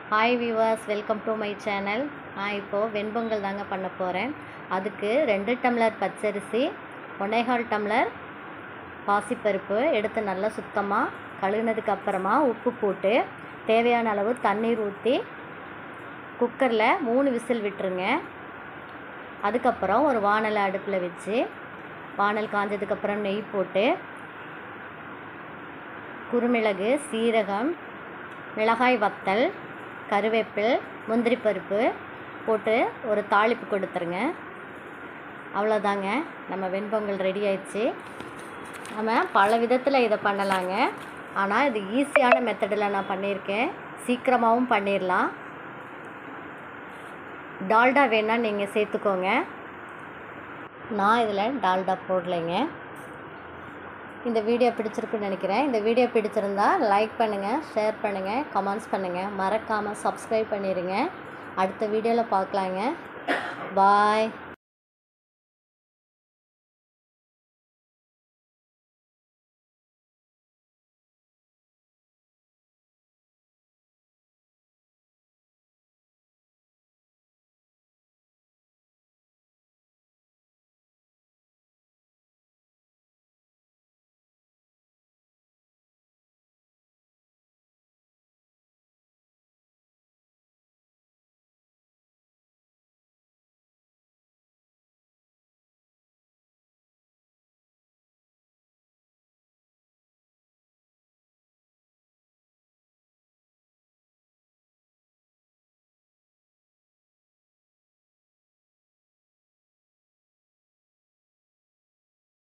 hi viewers welcome to my channel நான் இப்போது வெண்பொங்கல் தாங்க பண்ண போகிறேன் அதுக்கு ரெண்டு டம்ளர் பச்சரிசி ஒன்னேகால் டம்ளர் பாசிப்பருப்பு எடுத்து நல்லா சுத்தமாக கழுகுனதுக்கு அப்புறமா உப்பு போட்டு தேவையான அளவு தண்ணீர் ஊற்றி குக்கரில் மூணு விசில் விட்டுருங்க அதுக்கப்புறம் ஒரு வானலை அடுப்பில் வச்சு வானல் காஞ்சதுக்கப்புறம் நெய் போட்டு குறுமிளகு சீரகம் மிளகாய் வத்தல் கருவேப்பில் முந்திரி பருப்பு போட்டு ஒரு தாளிப்பு கொடுத்துருங்க அவ்வளோதாங்க நம்ம வெண்பொங்கல் ரெடி ஆயிடுச்சு நம்ம பல விதத்தில் இதை பண்ணலாங்க ஆனால் இது ஈஸியான மெத்தடில் நான் பண்ணியிருக்கேன் சீக்கிரமாகவும் பண்ணிடலாம் டால்டா வேணால் நீங்கள் சேர்த்துக்கோங்க நான் இதில் டால்டா போடலைங்க இந்த வீடியோ பிடிச்சிருக்குன்னு நினைக்கிறேன் இந்த வீடியோ பிடிச்சிருந்தா லைக் பண்ணுங்கள் ஷேர் பண்ணுங்கள் கமெண்ட்ஸ் பண்ணுங்கள் மறக்காமல் சப்ஸ்கிரைப் பண்ணிடுங்க அடுத்த வீடியோவில் பார்க்கலாங்க பாய்